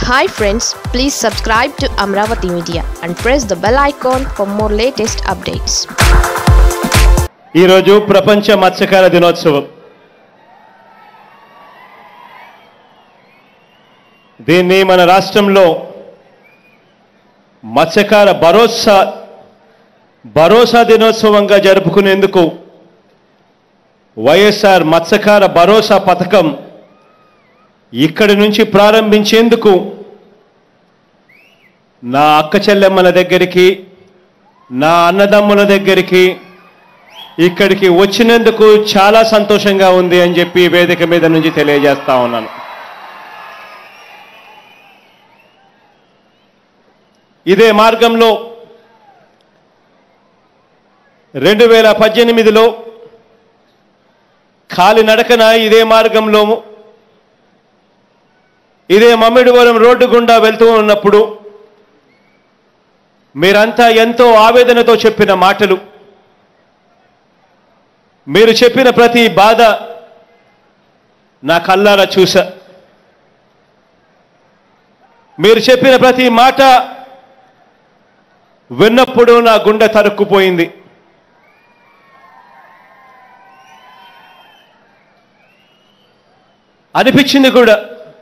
hi friends please subscribe to Amaravati media and press the bell icon for more latest updates ఈరోజు ప్రపంచ మత్స్యకార దినోత్సవం దీన్ని మన రాష్ట్రంలో మత్స్యకార భరోసా భరోసా దినోత్సవంగా జరుపుకునేందుకు వైఎస్ఆర్ మత్స్యకార భరోసా పథకం ఇక్కడి నుంచి ప్రారంభించేందుకు నా అక్క చెల్లెమ్మల దగ్గరికి నా అన్నదమ్ముల దగ్గరికి ఇక్కడికి వచ్చినందుకు చాలా సంతోషంగా ఉంది అని చెప్పి ఈ వేదిక మీద నుంచి తెలియజేస్తా ఉన్నాను ఇదే మార్గంలో రెండు వేల పద్దెనిమిదిలో కాలినడకన ఇదే మార్గంలో ఇదే మమ్మిడివరం రోడ్డు గుండా వెళ్తూ ఉన్నప్పుడు మీరంతా ఎంతో ఆవేదనతో చెప్పిన మాటలు మీరు చెప్పిన ప్రతి బాధ నా కల్లారా చూసా మీరు చెప్పిన ప్రతి మాట విన్నప్పుడు నా గుండె తరుక్కుపోయింది అనిపించింది కూడా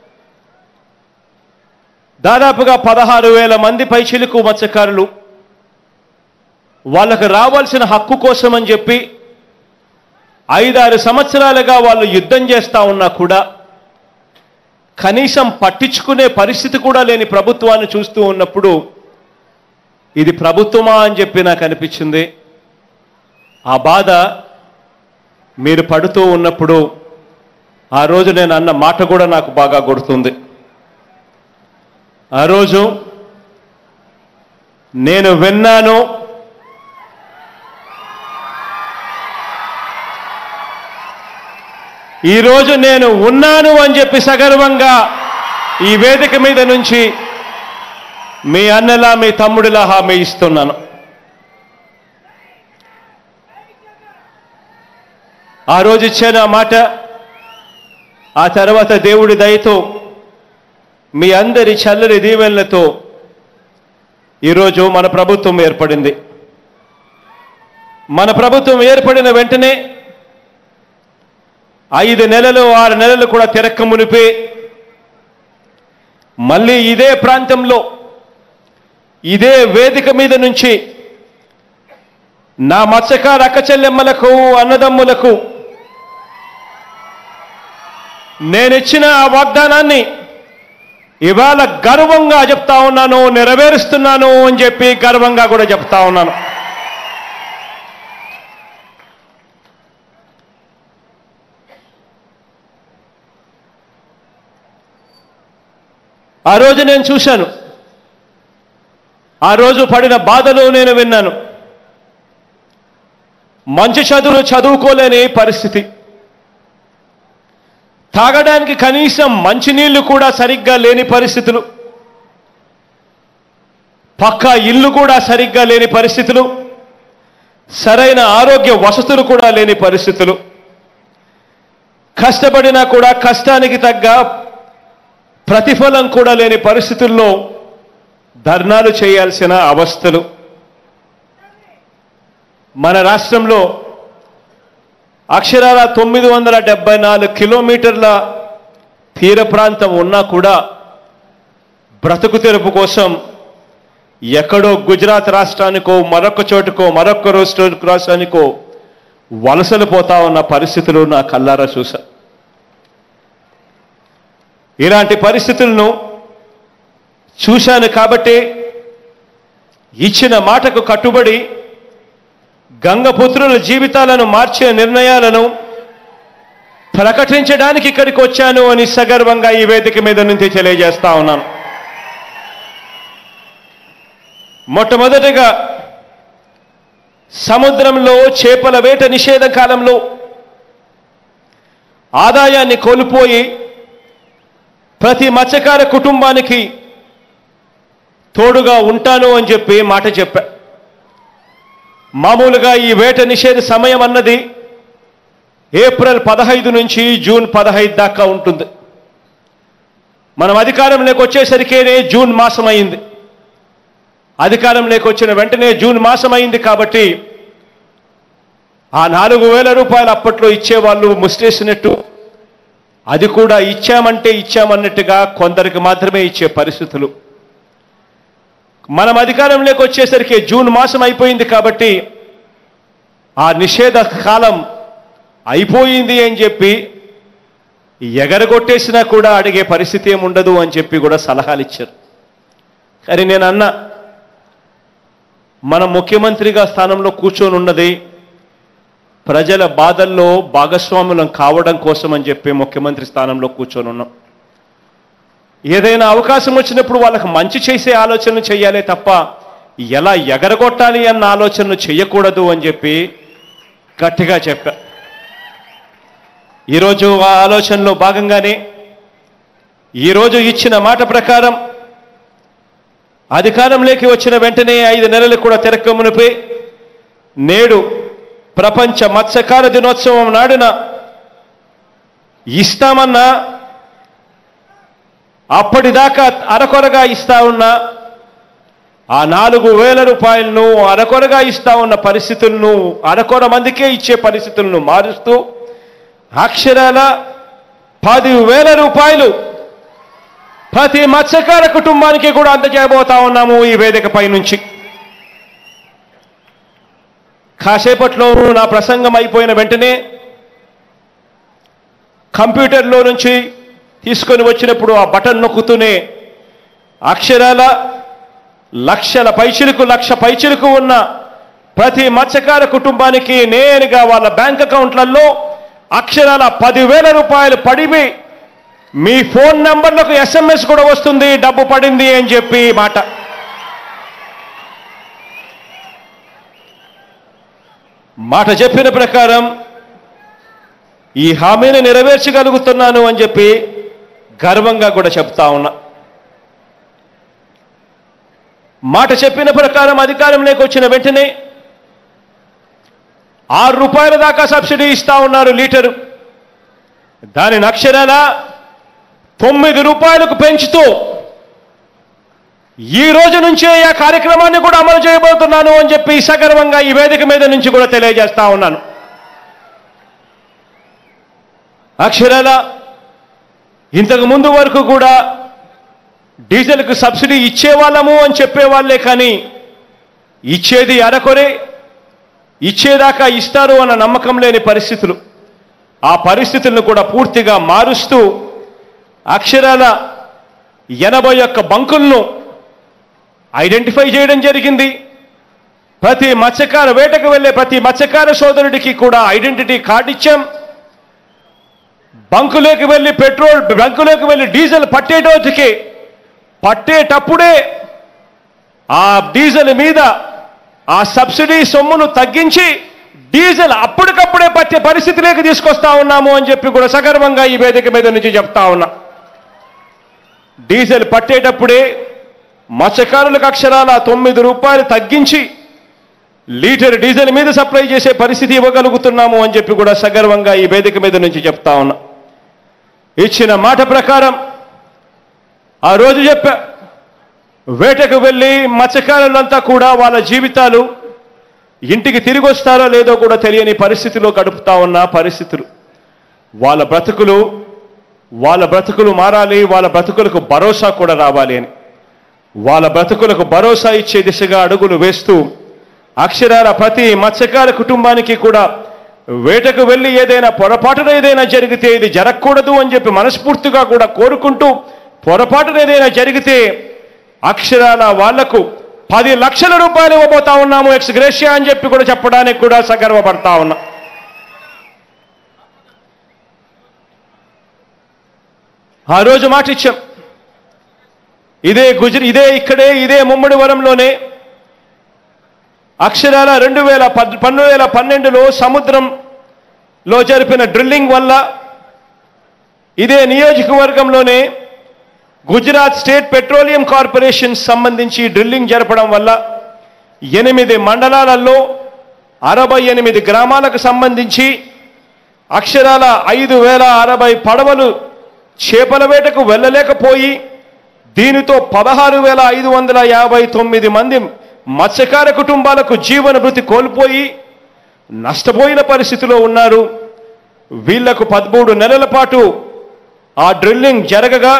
దాదాపుగా పదహారు వేల మంది పైచిలుకు మత్స్యకారులు వాళ్ళకు రావాల్సిన హక్కు కోసం అని చెప్పి ఐదారు సంవత్సరాలుగా వాళ్ళు యుద్ధం చేస్తా ఉన్నా కూడా కనీసం పట్టించుకునే పరిస్థితి కూడా లేని ప్రభుత్వాన్ని చూస్తూ ఉన్నప్పుడు ఇది ప్రభుత్వమా అని చెప్పి నాకు అనిపించింది ఆ బాధ మీరు పడుతూ ఉన్నప్పుడు ఆ రోజు నేను అన్న మాట కూడా నాకు బాగా గుర్తుంది ఆ రోజు నేను విన్నాను ఈరోజు నేను ఉన్నాను అని చెప్పి సగర్వంగా ఈ వేదిక మీద నుంచి మీ అన్నలా మీ తమ్ముడిలా హామీ ఇస్తున్నాను ఆ రోజు ఇచ్చిన మాట ఆ తర్వాత దేవుడి దయతో మీ అందరి చల్లని దీవెనలతో ఈరోజు మన ప్రభుత్వం ఏర్పడింది మన ప్రభుత్వం ఏర్పడిన వెంటనే ఐదు నెలలు ఆరు నెలలు కూడా తిరక్క మునిపే మళ్ళీ ఇదే ప్రాంతంలో ఇదే వేదిక మీద నుంచి నా మత్స్యకార అక్క చెల్లెమ్మలకు అన్నదమ్ములకు నేనిచ్చిన ఆ వాగ్దానాన్ని ఇవాళ గర్వంగా చెప్తా ఉన్నాను నెరవేరుస్తున్నాను అని చెప్పి గర్వంగా కూడా చెప్తా ఉన్నాను ఆ రోజు నేను చూశాను ఆ రోజు పడిన బాధలు నేను విన్నాను మంచి చదువులు చదువుకోలేని పరిస్థితి తాగడానికి కనీసం మంచినీళ్లు కూడా సరిగ్గా లేని పరిస్థితులు పక్కా ఇల్లు కూడా సరిగ్గా లేని పరిస్థితులు సరైన ఆరోగ్య వసతులు కూడా లేని పరిస్థితులు కష్టపడినా కూడా కష్టానికి తగ్గ ప్రతిఫలం కూడా లేని పరిస్థితుల్లో ధర్నాలు చేయాల్సిన అవస్థలు మన రాష్ట్రంలో అక్షరాల తొమ్మిది వందల డెబ్బై నాలుగు కిలోమీటర్ల తీర ప్రాంతం ఉన్నా కూడా బ్రతుకు తెరుపు కోసం ఎక్కడో గుజరాత్ రాష్ట్రానికో మరొక చోటుకో మరొక రాష్ట్ర రాష్ట్రానికో వలసలు పోతా ఉన్న పరిస్థితులు నా కల్లారా చూసా ఇలాంటి పరిస్థితులను చూశాను కాబట్టి ఇచ్చిన మాటకు కట్టుబడి గంగపుత్రుల జీవితాలను మార్చే నిర్ణయాలను ప్రకటించడానికి ఇక్కడికి వచ్చాను అని సగర్వంగా ఈ వేదిక మీద నుంచి తెలియజేస్తా ఉన్నాను మొట్టమొదటిగా సముద్రంలో చేపల వేట నిషేధ కాలంలో ఆదాయాన్ని కోల్పోయి ప్రతి మత్స్యకార కుటుంబానికి తోడుగా ఉంటాను అని చెప్పి మాట చెప్పా మామూలుగా ఈ వేట నిషేధ సమయం అన్నది ఏప్రిల్ పదహైదు నుంచి జూన్ పదహైదు దాకా ఉంటుంది మనం అధికారంలోకి వచ్చేసరికేనే జూన్ మాసం అయింది అధికారంలోకి వచ్చిన వెంటనే జూన్ మాసం అయింది కాబట్టి ఆ నాలుగు వేల రూపాయలు అప్పట్లో ఇచ్చేవాళ్ళు ముస్టేసినట్టు అది కూడా ఇచ్చామంటే ఇచ్చామన్నట్టుగా కొందరికి మాత్రమే ఇచ్చే పరిస్థితులు మనం అధికారంలోకి వచ్చేసరికి జూన్ మాసం అయిపోయింది కాబట్టి ఆ నిషేధ కాలం అయిపోయింది అని చెప్పి ఎగరగొట్టేసినా కూడా అడిగే పరిస్థితి ఏముండదు అని చెప్పి కూడా సలహాలు ఇచ్చారు కానీ నేను అన్నా మనం ముఖ్యమంత్రిగా స్థానంలో కూర్చొని ఉన్నది ప్రజల బాధల్లో భాగస్వాములం కావడం కోసం అని చెప్పి ముఖ్యమంత్రి స్థానంలో కూర్చొని ఉన్నాం ఏదైనా అవకాశం వచ్చినప్పుడు వాళ్ళకి మంచి చేసే ఆలోచనలు చేయాలి తప్ప ఎలా ఎగరగొట్టాలి అన్న ఆలోచనలు చేయకూడదు అని చెప్పి గట్టిగా చెప్పా ఈరోజు ఆ ఆలోచనలో భాగంగానే ఈరోజు ఇచ్చిన మాట ప్రకారం అధికారంలోకి వచ్చిన వెంటనే ఐదు నెలలు కూడా తిరక్కమునిపై నేడు ప్రపంచ మత్స్యకార దినోత్సవం నాడున ఇస్తామన్నా అప్పటిదాకా అరకొరగా ఇస్తా ఉన్న ఆ నాలుగు వేల రూపాయలను అరకొరగా ఇస్తా ఉన్న పరిస్థితులను అరకొర మందికే ఇచ్చే పరిస్థితులను మారుస్తూ అక్షరాల పదివేల రూపాయలు ప్రతి మత్స్యకార కుటుంబానికి కూడా అందజేయబోతా ఉన్నాము ఈ వేదికపై నుంచి కాసేపట్లో నా ప్రసంగం అయిపోయిన వెంటనే కంప్యూటర్లో నుంచి తీసుకొని వచ్చినప్పుడు ఆ బటన్ నొక్కుతూనే అక్షరాల లక్షల పైచిలకు లక్ష పైచిలకు ఉన్న ప్రతి మత్స్యకార కుటుంబానికి నేరుగా వాళ్ళ బ్యాంక్ అకౌంట్లలో అక్షరాల పదివేల రూపాయలు పడివి మీ ఫోన్ నంబర్లకు ఎస్ఎంఎస్ కూడా వస్తుంది డబ్బు పడింది అని చెప్పి మాట మాట చెప్పిన ప్రకారం ఈ హామీని నెరవేర్చగలుగుతున్నాను అని చెప్పి గర్వంగా కూడా చెప్తా ఉన్నా మాట చెప్పిన ప్రకారం అధికారంలోకి వచ్చిన వెంటనే ఆరు రూపాయల దాకా సబ్సిడీ ఇస్తా ఉన్నారు లీటరు దానిని అక్షరాల తొమ్మిది రూపాయలకు పెంచుతూ ఈ రోజు నుంచే ఆ కార్యక్రమాన్ని కూడా అమలు చేయబోతున్నాను అని చెప్పి సగర్వంగా ఈ వేదిక మీద నుంచి కూడా తెలియజేస్తా ఉన్నాను అక్షరాల ఇంతకు ముందు వరకు కూడా డీజిల్కు సబ్సిడీ ఇచ్చేవాళ్ళము అని చెప్పేవాళ్ళే కానీ ఇచ్చేది అరకొరే ఇచ్చేదాకా ఇస్తారు అన్న నమ్మకం లేని పరిస్థితులు ఆ పరిస్థితులను కూడా పూర్తిగా మారుస్తూ అక్షరాల ఎనభై ఒక్క బంకులను ఐడెంటిఫై చేయడం జరిగింది ప్రతి మత్స్యకార వేటకు వెళ్ళే ప్రతి మత్స్యకార సోదరుడికి కూడా ఐడెంటిటీ కార్డు ఇచ్చాం బంకులోకి వెళ్ళి పెట్రోల్ బంకులోకి వెళ్ళి డీజిల్ పట్టేటోటికి పట్టేటప్పుడే ఆ డీజిల్ మీద ఆ సబ్సిడీ సొమ్మును తగ్గించి డీజిల్ అప్పటికప్పుడే పట్టే పరిస్థితిలోకి తీసుకొస్తా ఉన్నాము అని చెప్పి కూడా సగర్వంగా ఈ వేదిక మీద నుంచి చెప్తా ఉన్నా డీజిల్ పట్టేటప్పుడే మత్స్యకారులకు అక్షరాల తొమ్మిది రూపాయలు తగ్గించి లీటర్ డీజిల్ మీద సప్లై చేసే పరిస్థితి ఇవ్వగలుగుతున్నాము అని చెప్పి కూడా సగర్వంగా ఈ వేదిక మీద నుంచి చెప్తా ఉన్నా ఇచ్చిన మాట ప్రకారం ఆ రోజు చెప్పా వేటకు వెళ్ళి మత్స్యకారులంతా కూడా వాళ్ళ జీవితాలు ఇంటికి తిరిగి వస్తారో లేదో కూడా తెలియని పరిస్థితిలో గడుపుతా ఉన్న పరిస్థితులు వాళ్ళ బ్రతుకులు వాళ్ళ బ్రతుకులు మారాలి వాళ్ళ బ్రతుకులకు భరోసా కూడా రావాలి అని వాళ్ళ బ్రతుకులకు భరోసా ఇచ్చే దిశగా అడుగులు వేస్తూ అక్షరాల ప్రతి మత్స్యకార కుటుంబానికి కూడా వేటకు వెళ్ళి ఏదైనా పొరపాటున ఏదైనా జరిగితే ఇది జరగకూడదు అని చెప్పి మనస్ఫూర్తిగా కూడా కోరుకుంటూ పొరపాటున ఏదైనా జరిగితే అక్షరాల వాళ్లకు పది లక్షల రూపాయలు ఇవ్వబోతా ఉన్నాము ఎక్స్ గ్రేషియా అని చెప్పి కూడా చెప్పడానికి కూడా సగర్వపడతా ఉన్నా ఆ రోజు మాట ఇచ్చాం ఇదే గుజరి ఇదే ఇక్కడే ఇదే ముమ్మడి వరంలోనే అక్షరాల రెండు వేల పద్ పన్నెండు వేల పన్నెండులో సముద్రంలో జరిపిన డ్రిల్లింగ్ వల్ల ఇదే నియోజకవర్గంలోనే గుజరాత్ స్టేట్ పెట్రోలియం కార్పొరేషన్ సంబంధించి డ్రిల్లింగ్ జరపడం వల్ల ఎనిమిది మండలాలలో అరవై ఎనిమిది గ్రామాలకు సంబంధించి అక్షరాల ఐదు వేల అరవై పడవలు చేపల వేటకు వెళ్ళలేకపోయి దీనితో పదహారు వేల ఐదు వందల యాభై తొమ్మిది మంది మత్స్యకార కుటుంబాలకు జీవన భృతి కోల్పోయి నష్టపోయిన పరిస్థితిలో ఉన్నారు వీళ్లకు పదమూడు నెలల పాటు ఆ డ్రిల్లింగ్ జరగగా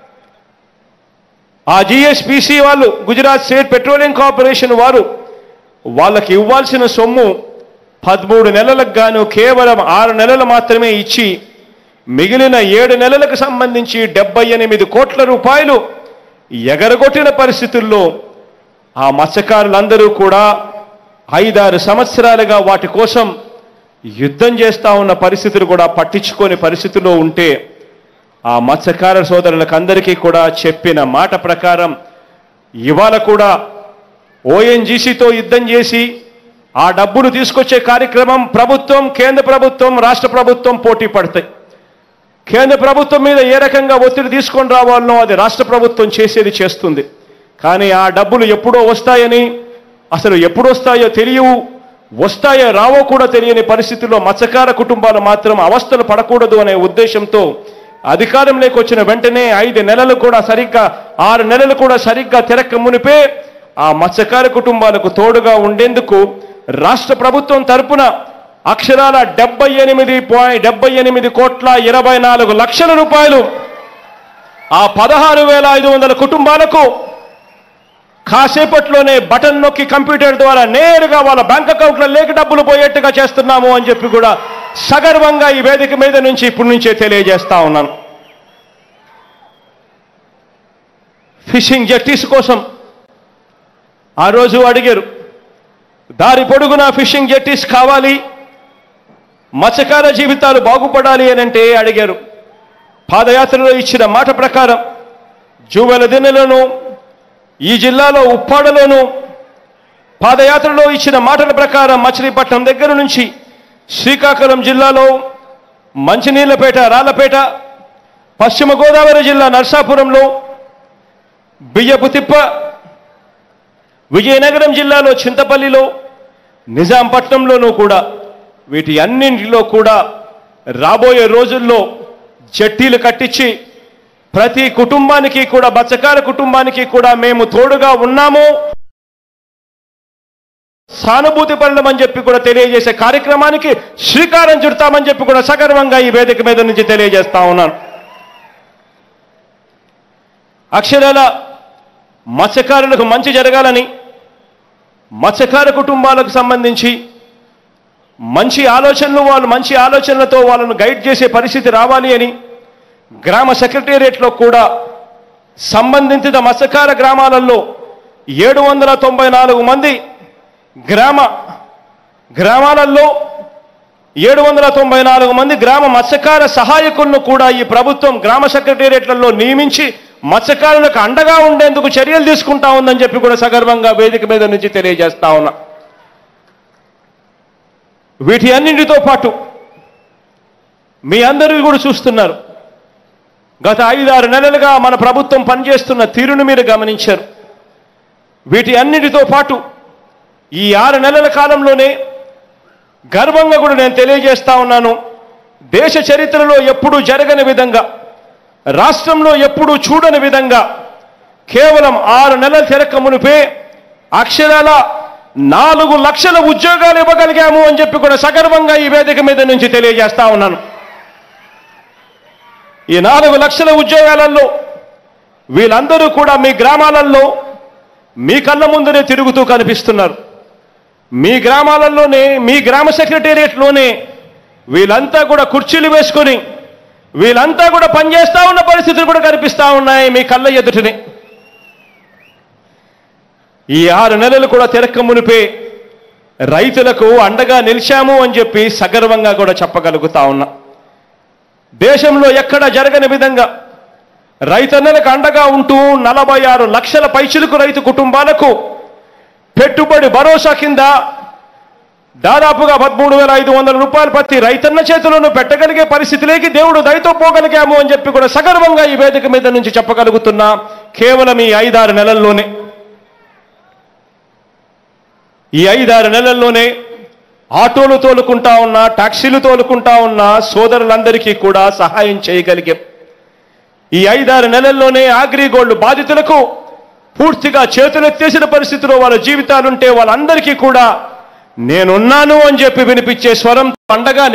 ఆ జిఎస్పిసి వాళ్ళు గుజరాత్ స్టేట్ పెట్రోలియం కార్పొరేషన్ వారు వాళ్ళకి ఇవ్వాల్సిన సొమ్ము పదమూడు నెలలకు గాను కేవలం ఆరు నెలలు మాత్రమే ఇచ్చి మిగిలిన ఏడు నెలలకు సంబంధించి డెబ్బై ఎనిమిది కోట్ల రూపాయలు ఎగరగొట్టిన పరిస్థితుల్లో ఆ మత్స్యకారులందరూ కూడా ఐదారు సంవత్సరాలుగా వాటి కోసం యుద్ధం చేస్తా ఉన్న పరిస్థితులు కూడా పట్టించుకోని పరిస్థితిలో ఉంటే ఆ మత్స్యకార సోదరులకు అందరికీ కూడా చెప్పిన మాట ప్రకారం ఇవాళ కూడా ఓఎన్జీసీతో యుద్ధం చేసి ఆ డబ్బును తీసుకొచ్చే కార్యక్రమం ప్రభుత్వం కేంద్ర ప్రభుత్వం రాష్ట్ర ప్రభుత్వం పోటీ పడతాయి కేంద్ర ప్రభుత్వం మీద ఏ రకంగా ఒత్తిడి తీసుకొని రావాలనో అది రాష్ట్ర ప్రభుత్వం చేసేది చేస్తుంది కానీ ఆ డబ్బులు ఎప్పుడో వస్తాయని అసలు ఎప్పుడు వస్తాయో తెలియవు వస్తాయో రావో కూడా తెలియని పరిస్థితుల్లో మత్స్యకార కుటుంబాలు మాత్రం అవస్థలు పడకూడదు అనే ఉద్దేశంతో అధికారంలోకి వచ్చిన వెంటనే ఐదు నెలలు కూడా సరిగ్గా ఆరు నెలలు కూడా సరిగ్గా తిరక్క మునిపే ఆ మత్స్యకార కుటుంబాలకు తోడుగా ఉండేందుకు రాష్ట్ర ప్రభుత్వం తరపున అక్షరాల డెబ్బై ఎనిమిది పాయింట్ డెబ్బై ఎనిమిది కోట్ల ఇరవై నాలుగు లక్షల రూపాయలు ఆ పదహారు వేల ఐదు వందల కుటుంబాలకు కాసేపట్లోనే బటన్ నొక్కి కంప్యూటర్ ద్వారా నేరుగా వాళ్ళ బ్యాంక్ అకౌంట్లో లేక డబ్బులు పోయేట్టుగా చేస్తున్నాము అని చెప్పి కూడా సగర్వంగా ఈ వేదిక మీద నుంచి ఇప్పటి నుంచే తెలియజేస్తా ఉన్నాను ఫిషింగ్ జట్టీస్ కోసం ఆ రోజు అడిగారు దారి పొడుగున ఫిషింగ్ జట్టీస్ కావాలి మత్స్యకార జీవితాలు బాగుపడాలి అని అంటే అడిగారు పాదయాత్రలో ఇచ్చిన మాట ప్రకారం జూవెల దిన్నెలోనూ ఈ జిల్లాలో ఉప్పాడలోనూ పాదయాత్రలో ఇచ్చిన మాటల ప్రకారం మచిలీపట్నం దగ్గర నుంచి శ్రీకాకుళం జిల్లాలో మంచినీళ్లపేట రాళ్లపేట పశ్చిమ గోదావరి జిల్లా నర్సాపురంలో బియ్యపు తిప్ప విజయనగరం జిల్లాలో చింతపల్లిలో నిజాంపట్నంలోనూ కూడా వీటి అన్నింటిలో కూడా రాబోయే రోజుల్లో జట్టీలు కట్టించి ప్రతి కుటుంబానికి కూడా మత్స్యకార కుటుంబానికి కూడా మేము తోడుగా ఉన్నాము సానుభూతి పడమని చెప్పి కూడా తెలియజేసే కార్యక్రమానికి శ్రీకారం చుడతామని చెప్పి కూడా సగర్వంగా ఈ వేదిక మీద నుంచి తెలియజేస్తా ఉన్నాను అక్షరాల మత్స్యకారులకు మంచి జరగాలని మత్స్యకార కుటుంబాలకు సంబంధించి మంచి ఆలోచనలు వాళ్ళు మంచి ఆలోచనలతో వాళ్ళను గైడ్ చేసే పరిస్థితి రావాలి అని గ్రామ సెక్రటేరియట్లో కూడా సంబంధిత మత్స్యకార గ్రామాలలో ఏడు వందల తొంభై నాలుగు మంది గ్రామ గ్రామాలలో ఏడు వందల తొంభై నాలుగు మంది గ్రామ మత్స్యకార సహాయకులను కూడా ఈ ప్రభుత్వం గ్రామ సెక్రటేరియట్లలో నియమించి మత్స్యకారులకు అండగా ఉండేందుకు చర్యలు తీసుకుంటా ఉందని చెప్పి కూడా సగర్వంగా వేదిక మీద నుంచి తెలియజేస్తా ఉన్నా వీటి అన్నింటితో పాటు మీ అందరూ కూడా చూస్తున్నారు గత ఐదారు నెలలుగా మన ప్రభుత్వం పనిచేస్తున్న తీరును మీరు గమనించారు వీటి అన్నిటితో పాటు ఈ ఆరు నెలల కాలంలోనే గర్వంగా కూడా నేను తెలియజేస్తా ఉన్నాను దేశ చరిత్రలో ఎప్పుడూ జరగని విధంగా రాష్ట్రంలో ఎప్పుడూ చూడని విధంగా కేవలం ఆరు నెలల తిరక్క మునిపే అక్షరాల నాలుగు లక్షల ఉద్యోగాలు ఇవ్వగలిగాము అని చెప్పి కూడా సగర్వంగా ఈ వేదిక మీద నుంచి తెలియజేస్తా ఉన్నాను ఈ నాలుగు లక్షల ఉద్యోగాలలో వీళ్ళందరూ కూడా మీ గ్రామాలలో మీ కళ్ళ ముందరే తిరుగుతూ కనిపిస్తున్నారు మీ గ్రామాలలోనే మీ గ్రామ సెక్రటేరియట్లోనే వీళ్ళంతా కూడా కుర్చీలు వేసుకొని వీళ్ళంతా కూడా పనిచేస్తా ఉన్న పరిస్థితులు కూడా కనిపిస్తా ఉన్నాయి మీ కళ్ళ ఎదుటనే ఈ ఆరు నెలలు కూడా తిరక్క మునిపే రైతులకు అండగా నిలిచాము అని చెప్పి సగర్వంగా కూడా చెప్పగలుగుతా ఉన్నా దేశంలో ఎక్కడ జరగని విధంగా రైతన్నలకు అండగా ఉంటూ నలభై ఆరు లక్షల పైచిలుకు రైతు కుటుంబాలకు పెట్టుబడి భరోసా కింద దాదాపుగా పదమూడు వేల ఐదు వందల రూపాయలు ప్రతి రైతన్న చేతులను పెట్టగలిగే పరిస్థితిలోకి దేవుడు దయతో పోగలిగాము అని చెప్పి కూడా సగర్వంగా ఈ వేదిక మీద నుంచి చెప్పగలుగుతున్నా కేవలం ఈ ఐదారు నెలల్లోనే ఈ ఐదారు నెలల్లోనే ఆటోలు తోలుకుంటా ఉన్నా టాక్సీలు తోలుకుంటా ఉన్న సోదరులందరికీ కూడా సహాయం చేయగలిగాం ఈ ఐదారు నెలల్లోనే అగ్రిగోల్డ్ బాధితులకు పూర్తిగా చేతులెత్తేసిన పరిస్థితిలో వాళ్ళ జీవితాలుంటే వాళ్ళందరికీ కూడా నేనున్నాను అని చెప్పి వినిపించే స్వరం పండగా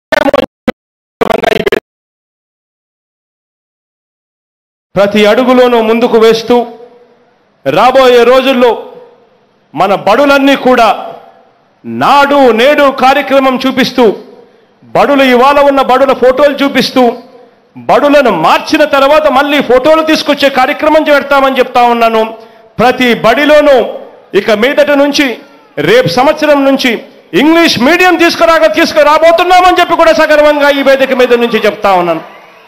ప్రతి అడుగులోనూ ముందుకు వేస్తూ రాబోయే రోజుల్లో మన బడులన్నీ కూడా నాడు నేడు కార్యక్రమం చూపిస్తూ బడులు ఇవాళ ఉన్న బడుల ఫోటోలు చూపిస్తూ బడులను మార్చిన తర్వాత మళ్ళీ ఫోటోలు తీసుకొచ్చే కార్యక్రమం పెడతామని చెప్తా ఉన్నాను ప్రతి బడిలోనూ ఇక మీదట నుంచి రేపు సంవత్సరం నుంచి ఇంగ్లీష్ మీడియం తీసుకురాగా తీసుకురాబోతున్నామని చెప్పి కూడా సగర్వంగా ఈ వేదిక మీద నుంచి చెప్తా ఉన్నాను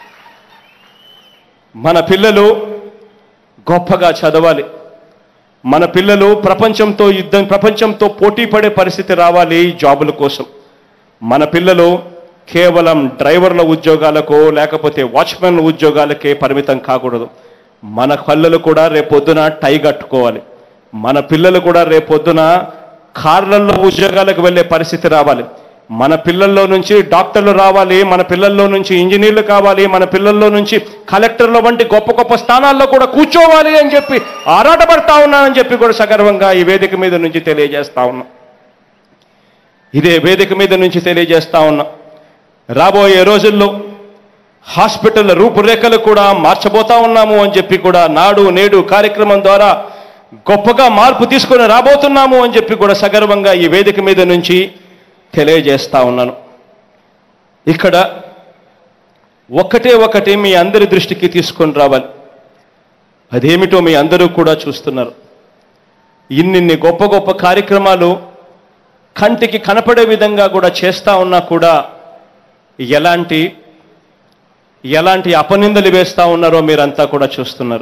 మన పిల్లలు గొప్పగా చదవాలి మన పిల్లలు ప్రపంచంతో యుద్ధం ప్రపంచంతో పోటీ పడే పరిస్థితి రావాలి జాబుల కోసం మన పిల్లలు కేవలం డ్రైవర్ల ఉద్యోగాలకో లేకపోతే వాచ్మెన్ ఉద్యోగాలకే పరిమితం కాకూడదు మన కళ్ళలు కూడా రేపొద్దున టై కట్టుకోవాలి మన పిల్లలు కూడా రేపొద్దున కార్లలో ఉద్యోగాలకు వెళ్ళే పరిస్థితి రావాలి మన పిల్లల్లో నుంచి డాక్టర్లు రావాలి మన పిల్లల్లో నుంచి ఇంజనీర్లు కావాలి మన పిల్లల్లో నుంచి కలెక్టర్ల వంటి గొప్ప గొప్ప స్థానాల్లో కూడా కూర్చోవాలి అని చెప్పి ఆరాటపడతా ఉన్నానని చెప్పి కూడా సగర్వంగా ఈ వేదిక మీద నుంచి తెలియజేస్తా ఉన్నా ఇదే వేదిక మీద నుంచి తెలియజేస్తా ఉన్నా రాబోయే రోజుల్లో హాస్పిటల్ రూపురేఖలు కూడా మార్చబోతా ఉన్నాము అని చెప్పి కూడా నాడు నేడు కార్యక్రమం ద్వారా గొప్పగా మార్పు తీసుకొని రాబోతున్నాము అని చెప్పి కూడా సగర్వంగా ఈ వేదిక మీద నుంచి తెలియజేస్తా ఉన్నాను ఇక్కడ ఒక్కటే ఒకటి మీ అందరి దృష్టికి తీసుకొని రావాలి అదేమిటో మీ అందరూ కూడా చూస్తున్నారు ఇన్నిన్ని గొప్ప గొప్ప కార్యక్రమాలు కంటికి కనపడే విధంగా కూడా చేస్తా ఉన్నా కూడా ఎలాంటి ఎలాంటి అపనిందలు వేస్తా ఉన్నారో మీరంతా కూడా చూస్తున్నారు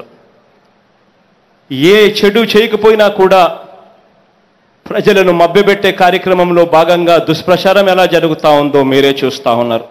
ఏ చెడు చేయకపోయినా కూడా ప్రజలను మభ్యపెట్టే కార్యక్రమంలో భాగంగా దుష్ప్రచారం ఎలా జరుగుతా ఉందో మీరే చూస్తా ఉన్నారు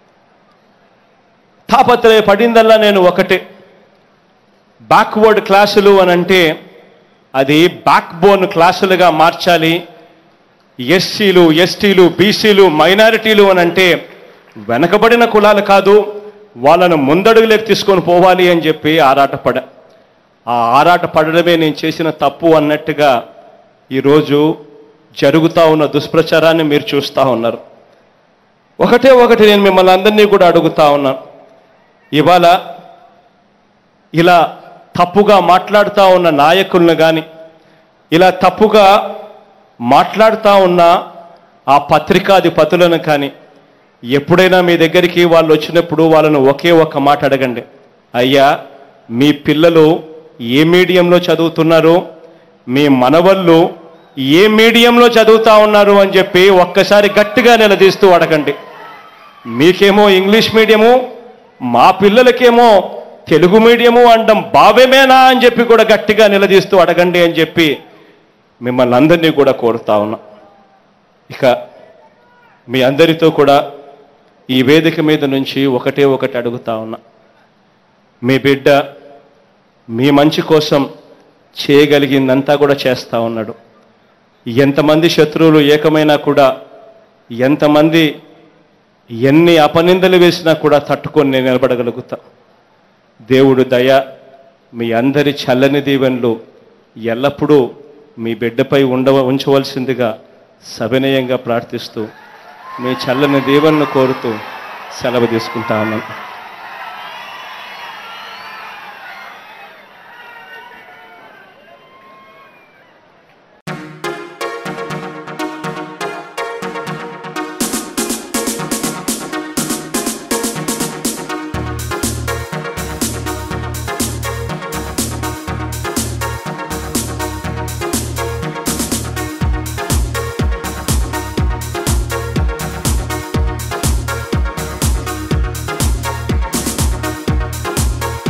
తాపత్రయ పడిందల్లా నేను ఒకటే బ్యాక్వర్డ్ క్లాసులు అని అంటే అది బ్యాక్ బోన్ క్లాసులుగా మార్చాలి ఎస్సీలు ఎస్టీలు బీసీలు మైనారిటీలు అని అంటే వెనకబడిన కులాలు కాదు వాళ్ళను ముందడుగులోకి తీసుకొని పోవాలి అని చెప్పి ఆరాటపడ ఆ ఆరాట పడడమే నేను చేసిన తప్పు అన్నట్టుగా ఈరోజు జరుగుతూ ఉన్న దుష్ప్రచారాన్ని మీరు చూస్తూ ఉన్నారు ఒకటే ఒకటి నేను మిమ్మల్ని అందరినీ కూడా అడుగుతా ఉన్నాను ఇవాళ ఇలా తప్పుగా మాట్లాడుతూ ఉన్న నాయకులను కానీ ఇలా తప్పుగా మాట్లాడుతూ ఉన్న ఆ పత్రికాధిపతులను కానీ ఎప్పుడైనా మీ దగ్గరికి వాళ్ళు వచ్చినప్పుడు వాళ్ళను ఒకే ఒక్క మాట అడగండి అయ్యా మీ పిల్లలు ఏ మీడియంలో చదువుతున్నారు మీ మనవళ్ళు ఏ మీడియంలో చదువుతా ఉన్నారు అని చెప్పి ఒక్కసారి గట్టిగా నిలదీస్తూ అడగండి మీకేమో ఇంగ్లీష్ మీడియము మా పిల్లలకేమో తెలుగు మీడియము అనడం భావ్యమేనా అని చెప్పి కూడా గట్టిగా నిలదీస్తూ అడగండి అని చెప్పి మిమ్మల్ని అందరినీ కూడా కోరుతా ఉన్నా ఇక మీ అందరితో కూడా ఈ వేదిక మీద నుంచి ఒకటే ఒకటి అడుగుతా ఉన్నా మీ బిడ్డ మీ మంచి కోసం చేయగలిగిందంతా కూడా చేస్తా ఉన్నాడు ఎంతమంది శత్రువులు ఏకమైనా కూడా ఎంతమంది ఎన్ని అపనిందలు వేసినా కూడా తట్టుకొని నేను నిలబడగలుగుతా దేవుడు దయ మీ అందరి చల్లని దీవెనలు ఎల్లప్పుడూ మీ బిడ్డపై ఉండవ ఉంచవలసిందిగా సవినయంగా ప్రార్థిస్తూ మీ చల్లని దీవెనను కోరుతూ సెలవు తీసుకుంటా ఉన్నాను